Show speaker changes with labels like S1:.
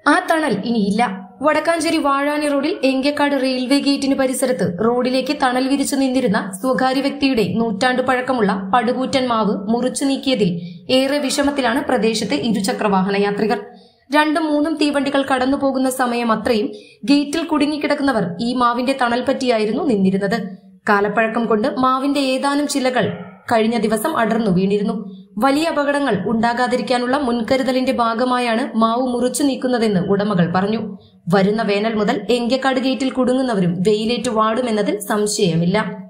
S1: ആ തണൽ ഇനിയില്ല വടക്കാഞ്ചേരി വാഴാനി റോഡിൽ എങ്കക്കാട് റെയിൽവേ ഗേറ്റിന് പരിസരത്ത് റോഡിലേക്ക് തണൽ വിരിച്ചു നിന്നിരുന്ന സ്വകാര്യ വ്യക്തിയുടെ നൂറ്റാണ്ട് പഴക്കമുള്ള പടുകൂറ്റൻ മാവ് മുറിച്ചു നീക്കിയതിൽ ഏറെ വിഷമത്തിലാണ് പ്രദേശത്തെ ഇരുചക്രവാഹന യാത്രികർ രണ്ടും മൂന്നും തീവണ്ടികൾ കടന്നു പോകുന്ന സമയം അത്രയും ഗേറ്റിൽ കുടുങ്ങിക്കിടക്കുന്നവർ ഈ മാവിന്റെ തണൽ പറ്റിയായിരുന്നു നിന്നിരുന്നത് കാലപ്പഴക്കം കൊണ്ട് മാവിന്റെ ഏതാനും ചിലകൾ കഴിഞ്ഞ ദിവസം അടർന്നു വീണിരുന്നു വലിയ അപകടങ്ങൾ ഉണ്ടാകാതിരിക്കാനുള്ള മുൻകരുതലിന്റെ ഭാഗമായാണ് മാവ് മുറിച്ചു നീക്കുന്നതെന്ന് ഉടമകൾ പറഞ്ഞു വരുന്ന വേനൽ മുതൽ എങ്കക്കാട് ഗേറ്റിൽ കുടുങ്ങുന്നവരും വെയിലേറ്റ് വാടുമെന്നതിൽ സംശയമില്ല